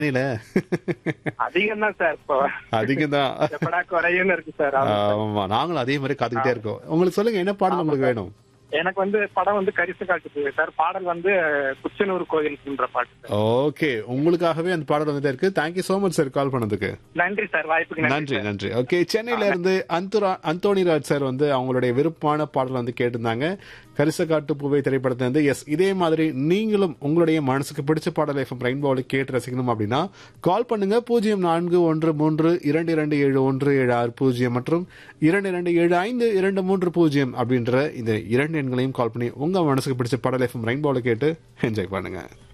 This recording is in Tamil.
சென்னையில அதிகம் தான் சார் இப்போ அதிகம் தான் எப்படா குறையும்னு இருக்கு சார் அது. ஆமா நாங்களும் அதே மாதிரி காத்துக்கிட்டே இருக்கோம் உங்களுக்கு சொல்லுங்க என்ன பாடல் உங்களுக்கு வேணும் எனக்கு வந்து படம் வந்து கரிசு காட்டு சார் பாடல் வந்து குச்சனூர் கோயிலுக்குன்ற பாட்டு சார் ஓகே உங்களுக்காகவே அந்த பாடல் வந்துட்டே இருக்கு thank you so much sir call பண்ணதுக்கு நன்றி சார் வாய்ப்புக்கு நன்றி சார். நன்றி ஓகே சென்னையில இருந்து அந்துரா அந்தோணிராஜ் சார் வந்து அவங்களுடைய விருப்பமான பாடல் வந்து கேட்டிருந்தாங்க கரிசக்காட்டு பூவை திரைப்படத்துல இருந்து எஸ் இதே மாதிரி நீங்களும் உங்களுடைய மனசுக்கு பிடிச்ச பாடல் எஃப்எம் ரெயின்போல கேட்டு ரசிக்கணும் அப்படின்னா கால் பண்ணுங்க பூஜ்ஜியம் நான்கு ஒன்று மூன்று இரண்டு இரண்டு ஏழு ஒன்று ஏழு ஆறு பூஜ்ஜியம் மற்றும் இரண்டு இரண்டு ஏழு ஐந்து இரண்டு மூன்று பூஜ்ஜியம் அப்படின்ற இந்த இரண்டு எண்களையும் கால் பண்ணி உங்க மனசுக்கு பிடிச்ச பாடல் எஃப்எம் ரெயின்போல கேட்டு என்ஜாய் பண்ணுங்க